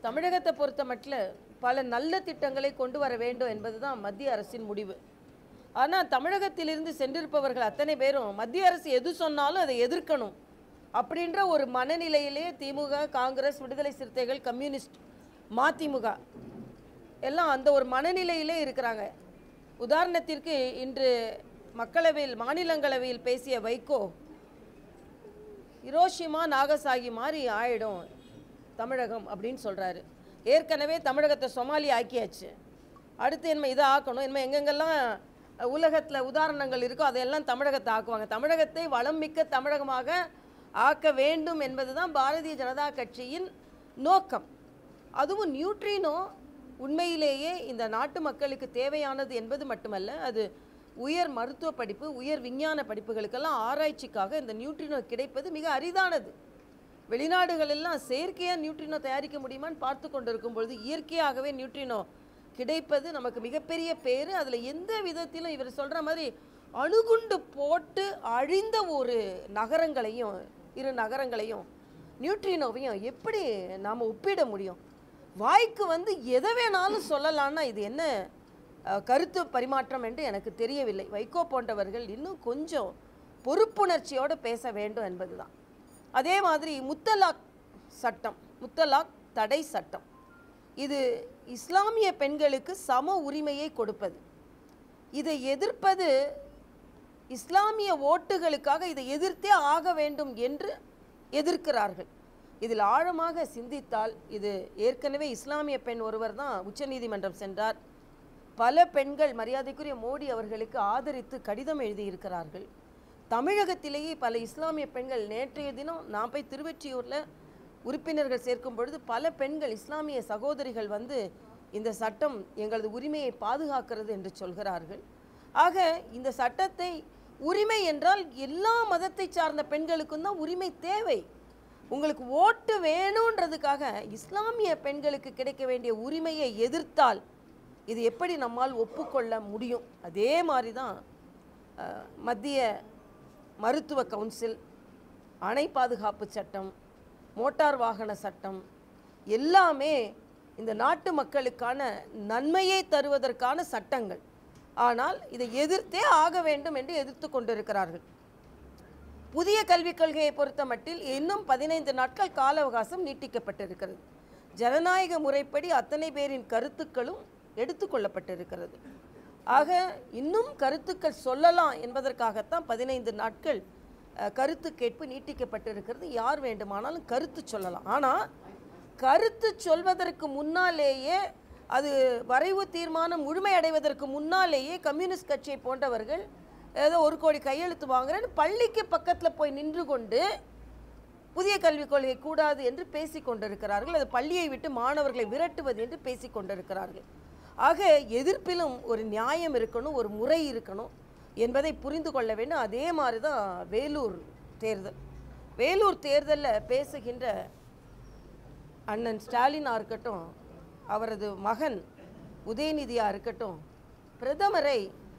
தமிழகத்தை பொறுத்த மட்டில் பல நல்ல திட்டங்களை கொண்டு வர வேண்டும் என்பதுதான் மத்திய அரசின் முடிவு ஆனால் தமிழகத்திலிருந்து சென்றிருப்பவர்கள் அத்தனை பேரும் மத்திய அரசு எது சொன்னாலும் அதை எதிர்க்கணும் அப்படின்ற ஒரு மனநிலையிலே திமுக காங்கிரஸ் விடுதலை சிறுத்தைகள் கம்யூனிஸ்ட் மதிமுக எல்லாம் அந்த ஒரு மனநிலையிலே இருக்கிறாங்க உதாரணத்திற்கு இன்று மக்களவையில் மாநிலங்களவையில் பேசிய வைகோ ஹிரோஷிமா நாகசாகி மாதிரி ஆயிடும் தமிழகம் அப்படின்னு சொல்கிறாரு ஏற்கனவே தமிழகத்தை சொமாலி ஆக்கியாச்சு அடுத்து என்ன இதை ஆக்கணும் இனிமேல் எங்கெங்கெல்லாம் உலகத்தில் உதாரணங்கள் இருக்கோ அதையெல்லாம் தமிழகத்தை ஆக்குவாங்க தமிழகத்தை வளம் மிக்க தமிழகமாக ஆக்க வேண்டும் என்பது தான் பாரதிய ஜனதா கட்சியின் நோக்கம் அதுவும் நியூட்ரினோ உண்மையிலேயே இந்த நாட்டு மக்களுக்கு தேவையானது என்பது மட்டுமல்ல அது உயர் மருத்துவ படிப்பு உயர் விஞ்ஞான படிப்புகளுக்கெல்லாம் ஆராய்ச்சிக்காக இந்த நியூட்ரினோ கிடைப்பது மிக அரிதானது வெளிநாடுகளெல்லாம் செயற்கையாக நியூட்ரினோ தயாரிக்க முடியுமான்னு பார்த்து கொண்டிருக்கும் பொழுது இயற்கையாகவே நியூட்ரினோ கிடைப்பது நமக்கு மிகப்பெரிய பேர் அதில் எந்த விதத்திலும் இவர் சொல்கிற மாதிரி அணுகுண்டு போட்டு அழிந்த ஒரு நகரங்களையும் இரு நகரங்களையும் நியூட்ரினோவையும் எப்படி நாம் ஒப்பிட முடியும் வாய்க்கு வந்து எதை வேணாலும் சொல்லலாம்னா இது என்ன அஹ், கருத்து பரிமாற்றம் என்று எனக்கு தெரியவில்லை வைகோ போன்றவர்கள் இன்னும் கொஞ்சம் பொறுப்புணர்ச்சியோடு பேச வேண்டும் என்பதுதான் அதே மாதிரி முத்தலாக் சட்டம் முத்தலாக் தடை சட்டம் இது இஸ்லாமிய பெண்களுக்கு சம உரிமையை கொடுப்பது இதை எதிர்ப்பது இஸ்லாமிய ஓட்டுகளுக்காக இதை எதிர்த்தே ஆக வேண்டும் என்று எதிர்க்கிறார்கள் இதில் ஆழமாக சிந்தித்தால் இது ஏற்கனவே இஸ்லாமிய பெண் ஒருவர் தான் உச்சநீதிமன்றம் சென்றார் பல பெண்கள் மரியாதைக்குரிய மோடி அவர்களுக்கு ஆதரித்து கடிதம் எழுதியிருக்கிறார்கள் தமிழகத்திலேயே பல இஸ்லாமிய பெண்கள் நேற்றைய தினம் நான் போய் திருவெற்றியூரில் உறுப்பினர்கள் சேர்க்கும் பொழுது பல பெண்கள் இஸ்லாமிய சகோதரிகள் வந்து இந்த சட்டம் எங்களது உரிமையை பாதுகாக்கிறது என்று சொல்கிறார்கள் ஆக இந்த சட்டத்தை உரிமை என்றால் எல்லா மதத்தை சார்ந்த பெண்களுக்கும் தான் உரிமை தேவை உங்களுக்கு ஓட்டு வேணுன்றதுக்காக இஸ்லாமிய பெண்களுக்கு கிடைக்க வேண்டிய உரிமையை எதிர்த்தால் இது எப்படி நம்மால் ஒப்புக்கொள்ள முடியும் அதே மாதிரி தான் அஹ், மத்திய மருத்துவ கவுன்சில் அணை பாதுகாப்பு சட்டம் மோட்டார் வாகன சட்டம் எல்லாமே இந்த நாட்டு மக்களுக்கான நன்மையை தருவதற்கான சட்டங்கள் ஆனால் இதை எதிர்த்தே ஆக வேண்டும் என்று எதிர்த்து கொண்டிருக்கிறார்கள் புதிய கல்விக் கொள்கையை பொறுத்த மட்டில் இன்னும் பதினைந்து நாட்கள் கால அவகாசம் நீட்டிக்கப்பட்டிருக்கிறது ஜனநாயக முறைப்படி அத்தனை பேரின் கருத்துக்களும் எடுத்துக்கொள்ளப்பட்டிருக்கிறது ஆக இன்னும் கருத்துக்கள் சொல்லலாம் என்பதற்காகத்தான் பதினைந்து நாட்கள் அஹ், கருத்து கேட்பு நீட்டிக்கப்பட்டிருக்கிறது யார் வேண்டுமானாலும் கருத்து சொல்லலாம் ஆனால் கருத்து சொல்வதற்கு முன்னாலேயே அது வரைவு தீர்மானம் முழுமையடைவதற்கு முன்னாலேயே கம்யூனிஸ்ட் கட்சியை போன்றவர்கள் ஏதோ ஒரு கோடி கையெழுத்து வாங்குறேன்னு பள்ளிக்கு பக்கத்தில் போய் நின்று கொண்டு புதிய கல்விக் கொள்கை கூடாது என்று பேசிக் கொண்டிருக்கிறார்கள் அது பள்ளியை விட்டு மாணவர்களை விரட்டுவது என்று பேசிக் கொண்டிருக்கிறார்கள் ஆக எதிர்ப்பிலும் ஒரு நியாயம் இருக்கணும் ஒரு முறை இருக்கணும் என்பதை புரிந்து கொள்ள வேண்டும் அதே மாதிரி தான் வேலூர் தேர்தல் வேலூர் தேர்தலில் பேசுகின்ற அண்ணன் ஸ்டாலினாக இருக்கட்டும் அவரது மகன் உதயநிதியாக இருக்கட்டும் பிரதமரை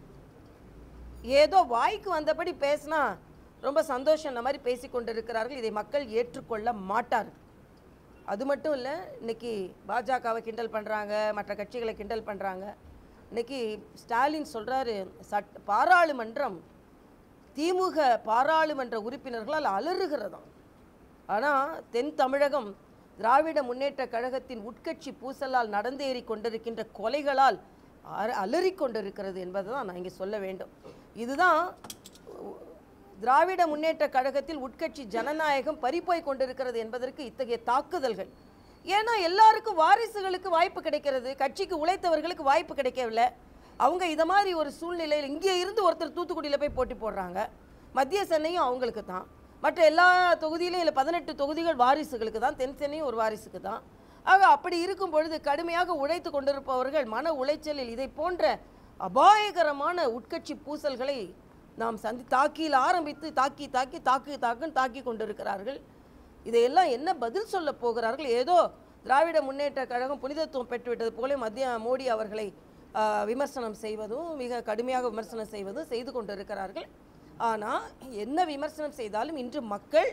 ஏதோ வாய்க்கு வந்தபடி பேசினா ரொம்ப சந்தோஷம் இந்த மாதிரி பேசி கொண்டிருக்கிறார்கள் இதை மக்கள் ஏற்றுக்கொள்ள மாட்டார்கள் அது மட்டும் இல்லை இன்னைக்கு பாஜகவை கிண்டல் பண்ணுறாங்க மற்ற கட்சிகளை கிண்டல் பண்ணுறாங்க இன்னைக்கு ஸ்டாலின் சொல்கிறாரு சட் பாராளுமன்றம் திமுக பாராளுமன்ற உறுப்பினர்களால் அலறுகிறதாம் ஆனால் தென் தமிழகம் திராவிட முன்னேற்ற கழகத்தின் உட்கட்சி பூசலால் நடந்தேறி கொண்டிருக்கின்ற கொலைகளால் அர- அலறிக் கொண்டிருக்கிறது என்பதை தான் நான் இங்கே சொல்ல வேண்டும் இதுதான் திராவிட முன்னேற்ற கழகத்தில் உட்கட்சி ஜனநாயகம் பறிப்போய் கொண்டிருக்கிறது என்பதற்கு இத்தகைய தாக்குதல்கள் ஏன்னா எல்லாருக்கும் வாரிசுகளுக்கு வாய்ப்பு கிடைக்கிறது கட்சிக்கு உழைத்தவர்களுக்கு வாய்ப்பு கிடைக்கவில்லை அவங்க இதை மாதிரி ஒரு சூழ்நிலையில் இங்கே இருந்து ஒருத்தர் தூத்துக்குடியில் போய் போட்டி போடுறாங்க மத்திய சென்னையும் அவங்களுக்கு தான் மற்ற எல்லா தொகுதியிலும் இல்லை பதினெட்டு தொகுதிகள் வாரிசுகளுக்கு தான் தென் சென்னையும் ஒரு வாரிசுக்கு தான் ஆக அப்படி இருக்கும் பொழுது கடுமையாக உழைத்து கொண்டிருப்பவர்கள் மன உளைச்சலில் இதை போன்ற அபாயகரமான உட்கட்சி பூசல்களை நாம் சந்தி தாக்கியில் ஆரம்பித்து தாக்கி தாக்கி தாக்கு தாக்குன்னு தாக்கி கொண்டிருக்கிறார்கள் இதையெல்லாம் என்ன பதில் சொல்ல போகிறார்கள் ஏதோ திராவிட முன்னேற்ற கழகம் புனிதத்துவம் பெற்றுவிட்டது போல மத்திய மோடி அவர்களை ஆஹ், விமர்சனம் செய்வதும் மிக கடுமையாக விமர்சனம் செய்வதும் செய்து கொண்டிருக்கிறார்கள் ஆனால் என்ன விமர்சனம் செய்தாலும் இன்று மக்கள்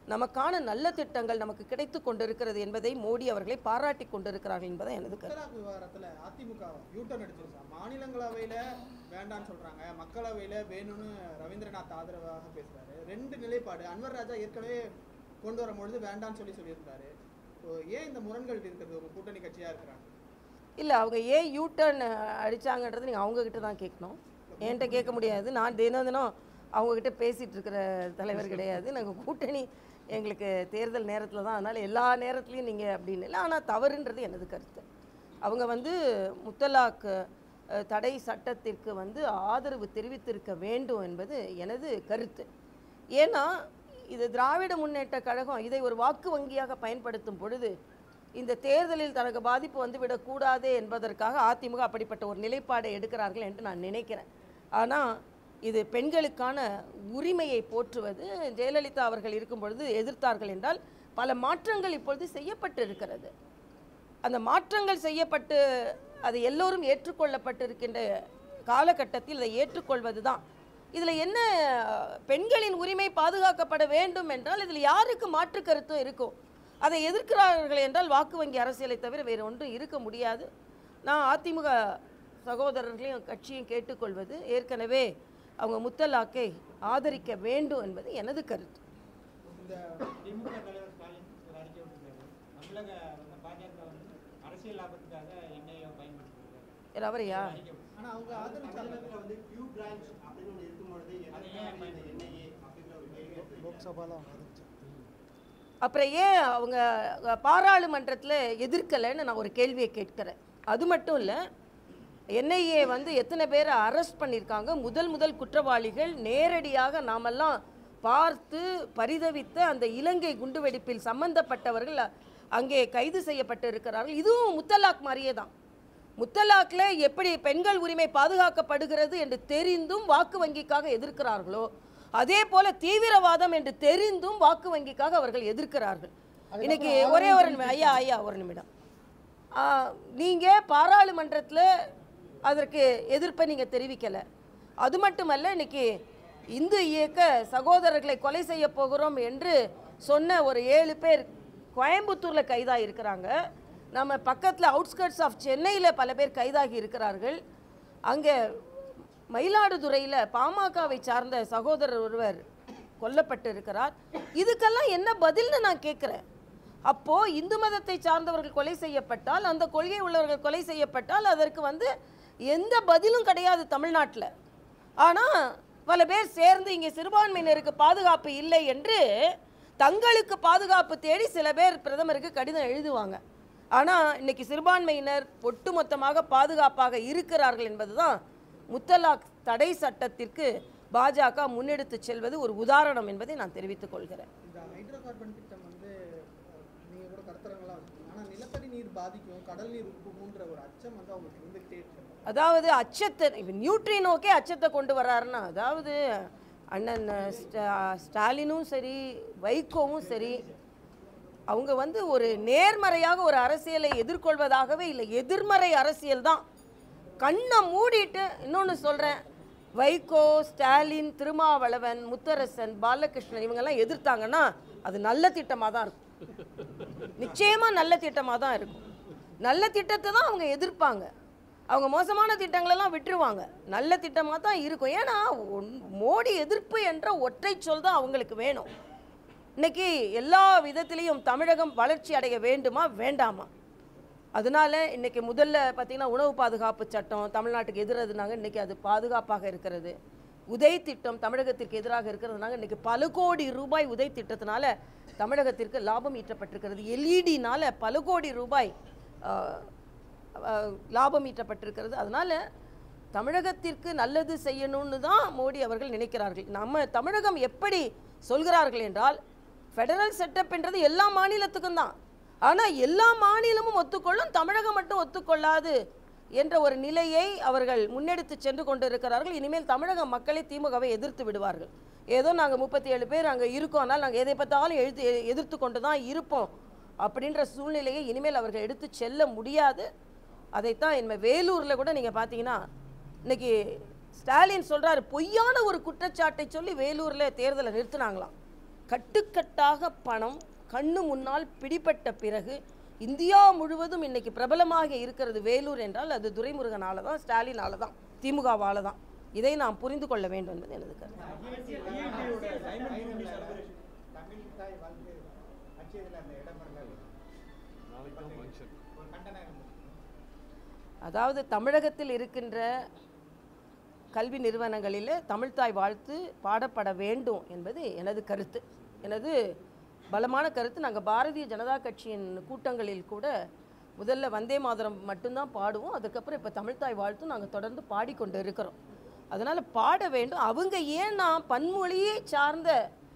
நமக்கான நல்ல திட்டங்கள் நமக்கு கிடைத்து கொண்டிருக்கிறது என்பதை மோடி அவர்களை பாராட்டி கொண்டிருக்கிறார்கள் என்பதை எனது கருத்து முத்தலாக் விவகாரத்துல அதிமுக யூட்டர்ன் அடிச்சிருச்சா மாநிலங்களவையில வேண்டான்னு சொல்றாங்க மக்களவையில வேணும்னு ரவீந்திரநாத் ஆதரவாக பேசுறாரு ரெண்டு நிலைப்பாடு அன்வர் ராஜா ஏற்கனவே கொண்டு வரும்பொழுது வேண்டான்னு சொல்லி சொல்லியிருந்தாரு ஸோ ஏன் இந்த முரண்கள் இருக்கிறது உங்க கூட்டணி கட்சியா இருக்கிறாங்க இல்லை அவங்க ஏன் யூ டர்ன் அடித்தாங்கன்றது நீங்கள் அவங்கக்கிட்ட தான் கேட்கணும் என்கிட்ட கேட்க முடியாது நான் தினம் தினம் அவங்கக்கிட்ட பேசிகிட்டு இருக்கிற தலைவர் கிடையாது நாங்கள் கூட்டணி எங்களுக்கு தேர்தல் நேரத்தில் தான் அதனால் எல்லா நேரத்துலையும் நீங்கள் அப்படின்னு இல்லை ஆனால் தவறுன்றது எனது கருத்து அவங்க வந்து முத்தலாக் அஹ், தடை சட்டத்திற்கு வந்து ஆதரவு தெரிவித்திருக்க வேண்டும் என்பது எனது கருத்து ஏன்னா இது திராவிட முன்னேற்ற கழகம் இதை ஒரு வாக்கு வங்கியாக பயன்படுத்தும் பொழுது இந்த தேர்தலில் தனக்கு பாதிப்பு வந்துவிடக்கூடாதே என்பதற்காக அதிமுக அப்படிப்பட்ட ஒரு நிலைப்பாடை எடுக்கிறார்கள் என்று நான் நினைக்கிறேன் ஆனால் இது பெண்களுக்கான உரிமையை போற்றுவது ஜெயலலிதா அவர்கள் இருக்கும் பொழுது எதிர்த்தார்கள் என்றால் பல மாற்றங்கள் இப்பொழுது செய்யப்பட்டு இருக்கிறது அந்த மாற்றங்கள் செய்யப்பட்டு அது எல்லோரும் ஏற்றுக்கொள்ளப்பட்டிருக்கின்ற காலகட்டத்தில் அதை ஏற்றுக்கொள்வது தான் இதில் என்ன பெண்களின் உரிமை பாதுகாக்கப்பட வேண்டும் என்றால் இதில் யாருக்கு மாற்று கருத்தும் இருக்கும் அதை எதிர்க்கிறார்கள் என்றால் வாக்கு வங்கி அரசியலை தவிர வேறு ஒன்றும் இருக்க முடியாது நான் அதிமுக சகோதரர்களையும் கட்சியும் கேட்டுக்கொள்வது ஏற்கனவே அவங்க முத்தலாக்கை ஆதரிக்க வேண்டும் என்பது எனது கருத்து இந்த திமுக தலைவர் ஸ்டாலின் ஒரு அறிக்கை விட்டுருக்காரு தமிழக வந்து பாஜக வந்து அரசியல் லாபத்துக்காக எண்ணெயை பயன்படுத்துறாரு யார் அவரையா அறிக்கை விட்டு- ஆனா அவங்க ஆதரிச்சாங்க தமிழகத்துல வந்து கியூ பிரான்ச் அப்படின்னு ஒன்று இருக்கும் பொழுது எதற்காக இந்த என்ஐஏ அப்படின்ற ஒரு கேள்வி எடுத்து அப்புறம் ஏன் அவங்க பாராளுமன்றத்தில் எதிர்க்கலைன்னு நான் ஒரு கேள்வியை கேட்கிறேன் அது மட்டும் இல்லை என்ஐஏ வந்து எத்தனை பேரை அரெஸ்ட் பண்ணியிருக்காங்க முதல் முதல் குற்றவாளிகள் நேரடியாக நாமெல்லாம் பார்த்து பரிதவித்த அந்த இலங்கை குண்டுவெடிப்பில் சம்பந்தப்பட்டவர்கள் அங்கே கைது செய்யப்பட்டு இருக்கிறார்கள் இதுவும் முத்தலாக் மாதிரியே தான் முத்தலாக்ல எப்படி பெண்கள் உரிமை பாதுகாக்கப்படுகிறது என்று தெரிந்தும் வாக்கு வங்கிக்காக எதிர்க்கிறார்களோ அதே போல தீவிரவாதம் என்று தெரிந்தும் வாக்கு வங்கிக்காக அவர்கள் எதிர்க்கிறார்கள் இன்னைக்கு ஒரே ஒரு நிமி- ஐயா ஐயா ஒரு நிமிடம் ஆ, நீங்க பாராளுமன்றத்தில் அதற்கு எதிர்ப்பை நீங்க தெரிவிக்கல அது மட்டுமல்ல இன்னைக்கு இந்து இயக்க சகோதரர்களை கொலை செய்ய போகிறோம் என்று சொன்ன ஒரு ஏழு பேர் கோயம்புத்தூர்ல கைதாகி இருக்கிறாங்க நம்ம பக்கத்தில் அவுட்ஸ்கர்ட்ஸ் ஆஃப் சென்னையில் பல பேர் கைதாகி இருக்கிறார்கள் அங்கே மயிலாடுதுறையில் பாமகவை சார்ந்த சகோதரர் ஒருவர் கொல்லப்பட்டு இருக்கிறார் இதுக்கெல்லாம் என்ன பதில்னு நான் கேட்குறேன் அப்போ இந்து மதத்தை சார்ந்தவர்கள் கொலை செய்யப்பட்டால் அந்த கொள்கை உள்ளவர்கள் கொலை செய்யப்பட்டால் அதற்கு வந்து எந்த பதிலும் கிடையாது தமிழ்நாட்டில் ஆனால் பல பேர் சேர்ந்து இங்கே சிறுபான்மையினருக்கு பாதுகாப்பு இல்லை என்று தங்களுக்கு பாதுகாப்பு தேடி சில பேர் பிரதமருக்கு கடிதம் எழுதுவாங்க ஆனால் இன்னைக்கு சிறுபான்மையினர் ஒட்டுமொத்தமாக பாதுகாப்பாக இருக்கிறார்கள் என்பதுதான் முத்தலாக் தடை சட்டத்திற்கு பாஜக முன்னெடுத்து செல்வது ஒரு உதாரணம் என்பதை நான் தெரிவித்துக் கொள்கிறேன் இந்த ஹைட்ரோ கார்பன் திட்டம் வந்து அஹ், நீங்க கூட கருத்தரங்களாக வச்சுக்கோங்க ஆனா நிலத்தடி நீர் பாதிக்கும் கடல் நீர் உப்புன்ற ஒரு அச்சம் வந்து அவங்களுக்கு இருந்துகிட்டே இருக்கு அதாவது அச்சத்தை இப்போ நியூட்ரினோக்கே அச்சத்தை கொண்டு வர்றாருன்னா அதாவது அண்ணன் ஸ்டா- ஸ்டாலினும் சரி வைகோவும் சரி அவங்க வந்து ஒரு நேர்மறையாக ஒரு அரசியலை எதிர்கொள்வதாகவே இல்லை எதிர்மறை அரசியல் தான் கண்ணை மூடிட்டு இன்னொன்று சொல்கிறேன் வைகோ ஸ்டாலின் திருமாவளவன் முத்தரசன் பாலகிருஷ்ணன் இவங்கெல்லாம் எதிர்த்தாங்கன்னா அது நல்ல திட்டமாக தான் இருக்கும் நிச்சயமாக நல்ல திட்டமாக தான் இருக்கும் நல்ல திட்டத்தை தான் அவங்க எதிர்ப்பாங்க அவங்க மோசமான திட்டங்களெல்லாம் விட்டுருவாங்க நல்ல திட்டமாக தான் இருக்கும் ஏன்னா ஒன்- மோடி எதிர்ப்பு என்ற ஒற்றை சொல் தான் அவங்களுக்கு வேணும் இன்னைக்கு எல்லா விதத்திலையும் தமிழகம் வளர்ச்சி அடைய வேண்டுமா வேண்டாமா அதனால இன்னைக்கு முதல்ல பார்த்தீங்கன்னா உணவு பாதுகாப்பு சட்டம் தமிழ்நாட்டுக்கு எதிரதுனாங்க இன்னைக்கு அது பாதுகாப்பாக இருக்கிறது உதய் திட்டம் தமிழகத்திற்கு எதிராக இருக்கிறதுனால இன்னைக்கு பல கோடி ரூபாய் உதய் திட்டத்தினால தமிழகத்திற்கு லாபம் ஈட்டப்பட்டிருக்கிறது எல்இடினால பல கோடி ரூபாய் ஆஹ், ஆஹ், லாபம் ஈட்டப்பட்டிருக்கிறது அதனால தமிழகத்திற்கு நல்லது செய்யணும்னு தான் மோடி அவர்கள் நினைக்கிறார்கள் நம்ம தமிழகம் எப்படி சொல்கிறார்கள் என்றால் ஃபெடரல் செட்டப் என்றது எல்லா மாநிலத்துக்கும் தான் ஆனால் எல்லா மாநிலமும் ஒத்துக்கொள்ளும் தமிழகம் மட்டும் ஒத்துக்கொள்ளாது என்ற ஒரு நிலையை அவர்கள் முன்னெடுத்து சென்று கொண்டிருக்கிறார்கள் இனிமேல் தமிழக மக்களை திமுகவை எதிர்த்து விடுவார்கள் ஏதோ நாங்கள் முப்பத்தி ஏழு பேர் அங்கே இருக்கோம் ஆனால் நாங்கள் எதை பார்த்தாலும் எழுத்து எதிர்த்து கொண்டு தான் இருப்போம் அப்படின்ற சூழ்நிலையை இனிமேல் அவர்கள் எடுத்து செல்ல முடியாது அதைத்தான் இனிமேல் வேலூரில் கூட நீங்கள் பார்த்தீங்கன்னா இன்னைக்கு ஸ்டாலின் சொல்றாரு பொய்யான ஒரு குற்றச்சாட்டை சொல்லி வேலூரில் தேர்தலை நிறுத்தினாங்களாம் கட்டுக்கட்டாக பணம் கண்ணு முன்னால் பிடிபட்ட பிறகு இந்தியா முழுவதும் இன்னைக்கு பிரபலமாக இருக்கிறது வேலூர் என்றால் அது துரைமுருகனால தான் ஸ்டாலினால தான் திமுகவால தான் இதை நாம் புரிந்து கொள்ள வேண்டும் என்பது எனது கருத்து தமிழ் தாய் வாழ்த்து அச்சதில் அந்த இடம் வரல ஒரு கண்டனம் இருந்தது அதாவது தமிழகத்தில் இருக்கின்ற கல்வி நிறுவனங்களில் தமிழ்த்தாய் வாழ்த்து பாடப்பட வேண்டும் என்பது எனது கருத்து எனது பலமான கருத்து நாங்கள் பாரதிய ஜனதா கட்சியின் கூட்டங்களில் கூட முதல்ல வந்தே மாதரம் மட்டும்தான் பாடுவோம் அதுக்கப்புறம் இப்போ தமிழ்த்தாய் வாழ்த்தும் நாங்கள் தொடர்ந்து பாடிக்கொண்டு இருக்கிறோம் அதனால் பாட வேண்டும் அவங்க ஏன்னா பன்மொழியை சார்ந்த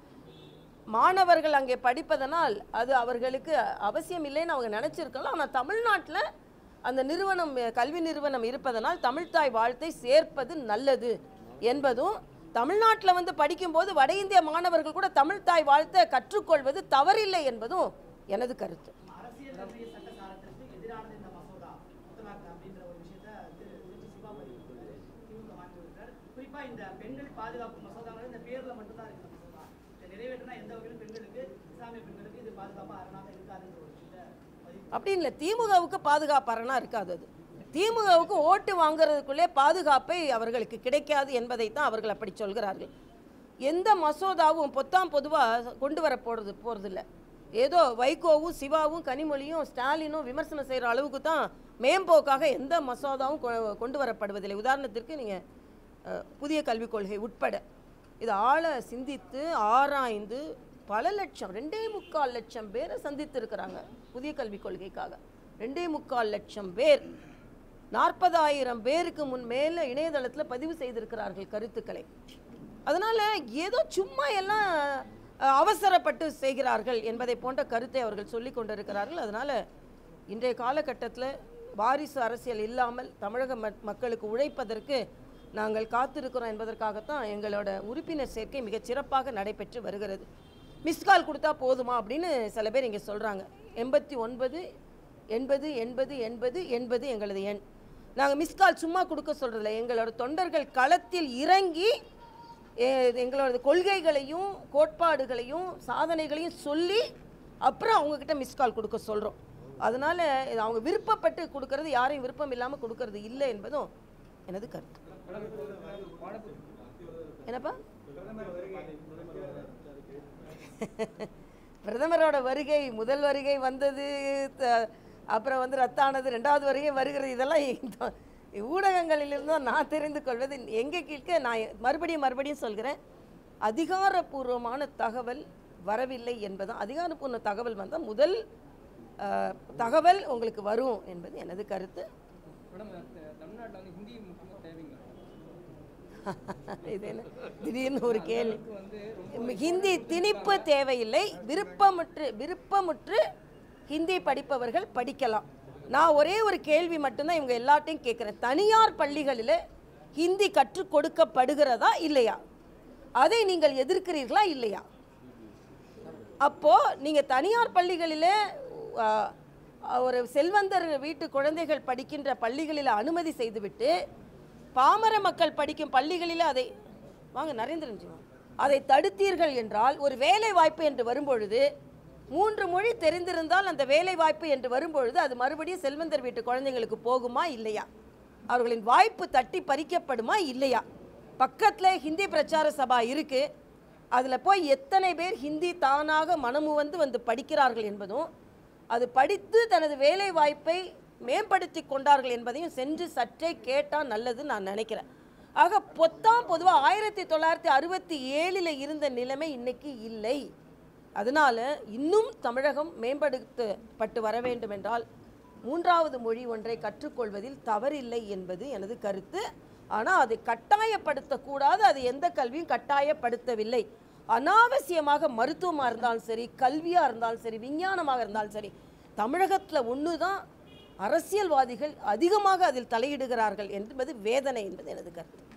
மாணவர்கள் அங்கே படிப்பதனால் அது அவர்களுக்கு அவசியம் இல்லைன்னு அவங்க நினச்சிருக்கலாம் ஆனால் தமிழ்நாட்டில் அந்த நிறுவனம் கல்வி நிறுவனம் இருப்பதனால் தமிழ்த்தாய் வாழ்த்தை சேர்ப்பது நல்லது என்பதும் தமிழ்நாட்டில் வந்து படிக்கும்போது வட இந்திய மாணவர்கள் கூட தமிழ்த்தாய் வாழ்த்தை கற்றுக்கொள்வது தவறில்லை என்பதும் எனது கருத்து அரசியல் கல்வி சட்டசாரத்திற்கு எதிரானது இந்த மசோதா முத்தலாக் அப்படின்ற ஒரு விஷயத்த திரு திருச்சி சிவா பதிவு கொடுத்தாரு திமுக மாற்றி விட்டார் குறிப்பா இந்த பெண்கள் பாதுகாப்பு மசோதாங்கிறது இந்த பேர்ல மட்டும்தான் இருக்கு இந்த மசோதா இதை நிறைவேற்றினா எந்த வகையிலும் பெண்களுக்கு இஸ்லாமிய பெண்களுக்கு இது பாதுகாப்பா அரணாக இருக்காதுன்ற ஒரு விஷயத்த பதிவு அப்படி இல்லை திமுகவுக்கு பாதுகாப்பாரனா இருக்காது அது திமுகவுக்கு ஓட்டு வாங்குறதுக்குள்ளே பாதுகாப்பை அவர்களுக்கு கிடைக்காது என்பதைத்தான் அவர்கள் அப்படி சொல்கிறார்கள் எந்த மசோதாவும் பொத்தாம் பொதுவாக கொண்டு வர போகிறது போகிறதில்ல ஏதோ வைகோவும் சிவாவும் கனிமொழியும் ஸ்டாலினும் விமர்சனம் செய்கிற அளவுக்கு தான் மேம்போக்காக எந்த மசோதாவும் கொ- கொண்டு வரப்படுவதில்லை உதாரணத்திற்கு நீங்கள் புதிய கல்விக் கொள்கை உட்பட இது ஆழ சிந்தித்து ஆராய்ந்து பல லட்சம் ரெண்டே முக்கால் லட்சம் பேரை சந்தித்து இருக்கிறாங்க புதிய கல்விக் கொள்கைக்காக ரெண்டே முக்கால் லட்சம் பேர் நாற்பதாயிரம் பேருக்கு முன் மேலே இணையதளத்தில் பதிவு செய்திருக்கிறார்கள் கருத்துக்களை அதனால் ஏதோ சும்மா எல்லாம் அஹ், அவசரப்பட்டு செய்கிறார்கள் என்பதை போன்ற கருத்தை அவர்கள் சொல்லிக் கொண்டிருக்கிறார்கள் அதனால் இன்றைய காலகட்டத்தில் வாரிசு அரசியல் இல்லாமல் தமிழக மக்- மக்களுக்கு உழைப்பதற்கு நாங்கள் காத்திருக்கிறோம் என்பதற்காகத்தான் எங்களோட உறுப்பினர் சேர்க்கை மிகச் சிறப்பாக நடைபெற்று வருகிறது மிஸ்கால் கொடுத்தா போதுமா அப்படின்னு சில பேர் இங்கே சொல்கிறாங்க எண்பத்தி ஒன்பது எண்பது எண்பது எண்பது எண்பது எங்களது எண் நாங்கள் மிஸ்கால் சும்மா கொடுக்க சொல்கிறதில்ல எங்களோட தொண்டர்கள் களத்தில் இறங்கி எ- எங்களோட கொள்கைகளையும் கோட்பாடுகளையும் சாதனைகளையும் சொல்லி அப்புறம் அவங்கக்கிட்ட மிஸ்கால் கொடுக்க சொல்கிறோம் அதனால் இது அவங்க விருப்பப்பட்டு கொடுக்கறது யாரையும் விருப்பம் இல்லாமல் கொடுக்கறது இல்லை என்பதும் எனது கருத்து என்னப்பா பிரதமரோட வருகை முதல் வருகை வந்தது த- அப்புறம் வந்து ரத்தானது ரெண்டாவது வருகை வருகிறது இதெல்லாம் இந்த ஊடகங்களிலிருந்து தான் நான் தெரிந்து கொள்வது எங்கே கேட்க நான் மறுபடியும் மறுபடியும் சொல்கிறேன் அதிகாரப்பூர்வமான தகவல் வரவில்லை என்பதும் அதிகாரப்பூர்வ தகவல் வந்தால் முதல் அஹ், தகவல் உங்களுக்கு வரும் என்பது எனது கருத்து மேடம் தமிழ்நாட்டில் வந்து ஹிந்தி முக்கியமாக தேவைங்க இது என்ன திடீர்னு ஒரு கேள்வி வந்து ஹிந்தி திணிப்பு தேவையில்லை விருப்பமுற்று விருப்பமுற்று ஹிந்தி படிப்பவர்கள் படிக்கலாம் நான் ஒரே ஒரு கேள்வி மட்டும்தான் இவங்க எல்லாத்தையும் கேட்குறேன் தனியார் பள்ளிகளில் ஹிந்தி கற்றுக் கொடுக்கப்படுகிறதா இல்லையா அதை நீங்கள் எதிர்க்கிறீர்களா இல்லையா அப்போது நீங்கள் தனியார் பள்ளிகளில் ஆ, ஒரு செல்வந்தர் வீட்டு குழந்தைகள் படிக்கின்ற பள்ளிகளில் அனுமதி செய்துவிட்டு பாமர மக்கள் படிக்கும் பள்ளிகளில் அதை வாங்க நரேந்திரன் ஜி வாங்க. அதை தடுத்தீர்கள் என்றால் ஒரு வேலை வாய்ப்பு என்று வரும்பொழுது மூன்று மொழி தெரிந்திருந்தால் அந்த வேலை வாய்ப்பு என்று வரும்பொழுது அது மறுபடியும் செல்வந்தர் வீட்டு குழந்தைங்களுக்கு போகுமா இல்லையா அவர்களின் வாய்ப்பு தட்டி பறிக்கப்படுமா இல்லையா பக்கத்தில் ஹிந்தி பிரச்சார சபா இருக்குது அதில் போய் எத்தனை பேர் ஹிந்தி தானாக மனமு வந்து வந்து படிக்கிறார்கள் என்பதும் அது படித்து தனது வேலை வாய்ப்பை மேம்படுத்தி கொண்டார்கள் என்பதையும் சென்று சற்றே கேட்டால் நல்லது நான் நினைக்கிறேன் ஆக பொத்தாம் பொதுவாக ஆயிரத்தி தொள்ளாயிரத்தி அறுபத்தி ஏழில் இருந்த நிலைமை இன்னைக்கு இல்லை அதனால இன்னும் தமிழகம் மேம்படுத்தப்பட்டு வர வேண்டும் என்றால் மூன்றாவது மொழி ஒன்றை கற்றுக்கொள்வதில் தவறில்லை என்பது எனது கருத்து ஆனால் அதை கட்டாயப்படுத்தக்கூடாது அது எந்த கல்வியும் கட்டாயப்படுத்தவில்லை அனாவசியமாக மருத்துவமாக இருந்தாலும் சரி கல்வியாக இருந்தாலும் சரி விஞ்ஞானமாக இருந்தாலும் சரி தமிழகத்தில் ஒன்று தான் அரசியல்வாதிகள் அதிகமாக அதில் தலையிடுகிறார்கள் என்பது வேதனை என்பது எனது கருத்து